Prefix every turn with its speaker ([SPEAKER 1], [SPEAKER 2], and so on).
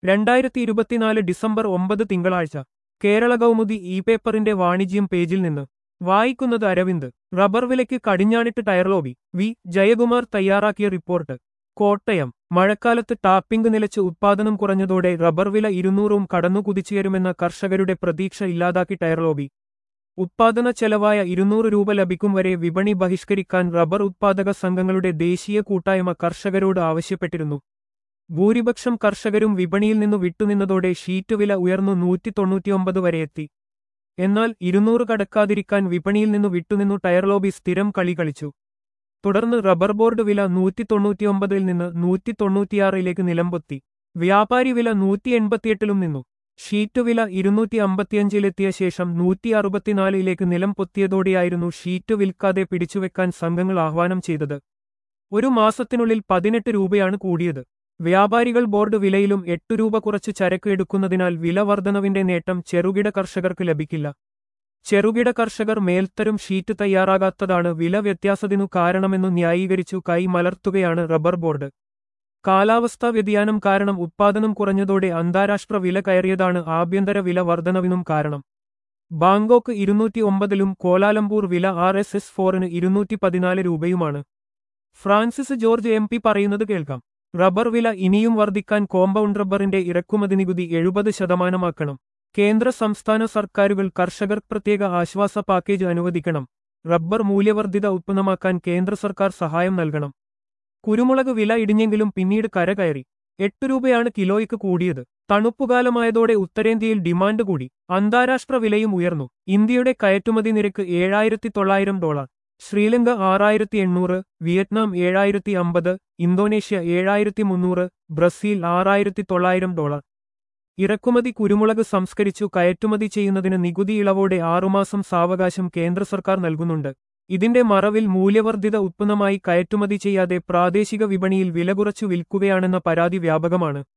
[SPEAKER 1] രണ്ടായിരത്തി ഇരുപത്തിനാല് ഡിസംബർ ഒമ്പത് തിങ്കളാഴ്ച കേരള കൗമുദി ഇ പേപ്പറിന്റെ വാണിജ്യം പേജിൽ നിന്ന് വായിക്കുന്നത് അരവിന്ദ് റബ്ബർ വിലയ്ക്ക് കടിഞ്ഞാണിട്ട് ടയർ ലോബി വി ജയകുമാർ തയ്യാറാക്കിയ റിപ്പോർട്ട് കോട്ടയം മഴക്കാലത്ത് ടാപ്പിംഗ് നിലച്ച് ഉത്പാദനം കുറഞ്ഞതോടെ റബ്ബർ വില ഇരുന്നൂറും കടന്നു കുതിച്ചുയരുമെന്ന കർഷകരുടെ പ്രതീക്ഷ ഇല്ലാതാക്കി ടയർ ലോബി ഉത്പാദന ചെലവായ ഇരുന്നൂറ് രൂപ ലഭിക്കും വരെ വിപണി ബഹിഷ്കരിക്കാൻ റബ്ബർ ഉത്പാദക സംഘങ്ങളുടെ ദേശീയ കൂട്ടായ്മ കർഷകരോട് ആവശ്യപ്പെട്ടിരുന്നു ഭൂരിപക്ഷം കർഷകരും വിപണിയിൽ നിന്നു വിട്ടുനിന്നതോടെ ഷീറ്റ് വില ഉയർന്നു നൂറ്റി തൊണ്ണൂറ്റിയൊമ്പത് വരെ എത്തി എന്നാൽ ഇരുന്നൂറ് കടക്കാതിരിക്കാൻ വിപണിയിൽ നിന്നു വിട്ടുനിന്നു ടയർ ലോബി സ്ഥിരം കളി കളിച്ചു തുടർന്ന് റബ്ബർ ബോർഡ് വില നൂറ്റി തൊണ്ണൂറ്റിയൊമ്പതിൽ നിന്ന് നൂറ്റി തൊണ്ണൂറ്റിയാറിലേക്ക് നിലംപൊത്തി വ്യാപാരി വില നൂറ്റി എൺപത്തിയെട്ടിലും നിന്നു ഷീറ്റ് വില ഇരുന്നൂറ്റി അമ്പത്തിയഞ്ചിലെത്തിയ ശേഷം നൂറ്റി അറുപത്തിനാലിലേക്ക് നിലം പൊത്തിയതോടെയായിരുന്നു ഷീറ്റ് വിൽക്കാതെ പിടിച്ചുവെക്കാൻ സംഘങ്ങൾ ആഹ്വാനം ചെയ്തത് ഒരു മാസത്തിനുള്ളിൽ പതിനെട്ട് രൂപയാണ് കൂടിയത് വ്യാപാരികൾ ബോർഡ് വിലയിലും എട്ടു രൂപ കുറച്ച് ചരക്ക് എടുക്കുന്നതിനാൽ വില വർധനവിന്റെ നേട്ടം ചെറുകിട കർഷകർക്ക് ലഭിക്കില്ല ചെറുകിട കർഷകർ മേൽത്തരം ഷീറ്റ് തയ്യാറാകാത്തതാണ് വില വ്യത്യാസത്തിനു കാരണമെന്നു ന്യായീകരിച്ചു കൈ മലർത്തുകയാണ് റബ്ബർ ബോർഡ് കാലാവസ്ഥാ വ്യതിയാനം കാരണം ഉത്പാദനം കുറഞ്ഞതോടെ അന്താരാഷ്ട്ര വില കയറിയതാണ് ആഭ്യന്തര വില വർധനവിനും കാരണം ബാങ്കോക്ക് ഇരുന്നൂറ്റി ഒമ്പതിലും കോലാലംപൂർ വില ആർ എസ് എസ് ഫോറിന് ഇരുന്നൂറ്റി പതിനാല് രൂപയുമാണ് ഫ്രാൻസിസ് ജോർജ് എം പി പറയുന്നത് കേൾക്കാം റബ്ബർ വില ഇനിയും വർദ്ധിക്കാൻ കോമ്പൗണ്ട് റബ്ബറിന്റെ ഇറക്കുമതി നികുതി എഴുപത് ശതമാനമാക്കണം കേന്ദ്ര സംസ്ഥാന സർക്കാരുകൾ കർഷകർ പ്രത്യേക ആശ്വാസ പാക്കേജ് അനുവദിക്കണം റബ്ബർ മൂല്യവർദ്ധിത ഉത്പന്നമാക്കാൻ കേന്ദ്ര സർക്കാർ സഹായം നൽകണം കുരുമുളക് വില ഇടിഞ്ഞെങ്കിലും പിന്നീട് കരകയറി എട്ട് രൂപയാണ് കിലോയ്ക്ക് കൂടിയത് തണുപ്പുകാലമായതോടെ ഉത്തരേന്ത്യയിൽ ഡിമാൻഡ് കൂടി അന്താരാഷ്ട്ര വിലയും ഉയർന്നു ഇന്ത്യയുടെ കയറ്റുമതി നിരക്ക് ഏഴായിരത്തി തൊള്ളായിരം ഡോളർ ശ്രീലങ്ക ആറായിരത്തി എണ്ണൂറ് വിയറ്റ്നാം ഏഴായിരത്തി അമ്പത് ഇന്തോനേഷ്യ ഏഴായിരത്തി മുന്നൂറ് ബ്രസീൽ ആറായിരത്തി തൊള്ളായിരം ഡോളർ ഇറക്കുമതി കുരുമുളക് സംസ്കരിച്ചു കയറ്റുമതി ചെയ്യുന്നതിന് നികുതി ഇളവോടെ ആറുമാസം സാവകാശം കേന്ദ്ര സർക്കാർ നൽകുന്നുണ്ട് ഇതിന്റെ മറവിൽ മൂല്യവർദ്ധിത ഉത്പന്നമായി കയറ്റുമതി ചെയ്യാതെ പ്രാദേശിക വിപണിയിൽ വില കുറച്ചു വിൽക്കുകയാണെന്ന പരാതി വ്യാപകമാണ്